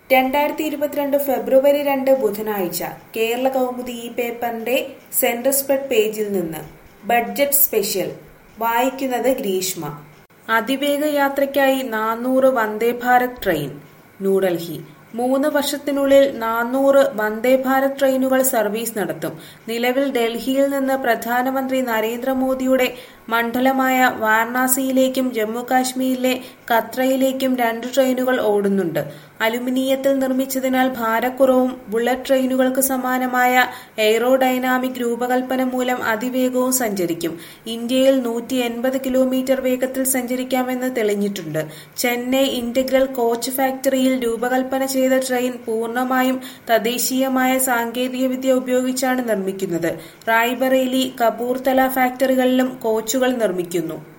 രണ്ടായിരത്തി ഇരുപത്തിരണ്ട് ഫെബ്രുവരി രണ്ട് ബുധനാഴ്ച കേരള കൗമുദി ഈ പേപ്പറിന്റെ സെന്റർ സ്പ്രെഡ് പേജിൽ നിന്ന് ബഡ്ജറ്റ് സ്പെഷ്യൽ വായിക്കുന്നത് ഗ്രീഷ്മ അതിവേഗ യാത്രയ്ക്കായി നാനൂറ് വന്ദേ ഭാരത് ട്രെയിൻ ന്യൂഡൽഹി മൂന്ന് വർഷത്തിനുള്ളിൽ നാനൂറ് വന്ദേ ഭാരത് ട്രെയിനുകൾ സർവീസ് നടത്തും നിലവിൽ ഡൽഹിയിൽ നിന്ന് പ്രധാനമന്ത്രി നരേന്ദ്രമോദിയുടെ മണ്ഡലമായ വാരണാസിയിലേക്കും ജമ്മു കാശ്മീരിലെ കത്രയിലേക്കും രണ്ട് ട്രെയിനുകൾ ഓടുന്നുണ്ട് അലുമിനിയത്തിൽ നിർമ്മിച്ചതിനാൽ ഭാരക്കുറവും ബുള്ളറ്റ് ട്രെയിനുകൾക്ക് സമാനമായ എയ്റോഡൈനാമിക് രൂപകൽപ്പന മൂലം അതിവേഗവും സഞ്ചരിക്കും ഇന്ത്യയിൽ നൂറ്റി എൺപത് കിലോമീറ്റർ വേഗത്തിൽ സഞ്ചരിക്കാമെന്ന് തെളിഞ്ഞിട്ടുണ്ട് ചെന്നൈ ഇന്റഗ്രൽ കോച്ച് ഫാക്ടറിയിൽ രൂപകൽപ്പന ചെയ്ത ട്രെയിൻ പൂർണ്ണമായും തദ്ദേശീയമായ സാങ്കേതികവിദ്യ ഉപയോഗിച്ചാണ് നിർമ്മിക്കുന്നത് റായ്ബറേലി കപൂർത്തല ഫാക്ടറികളിലും കോച്ചുകൾ നിർമ്മിക്കുന്നു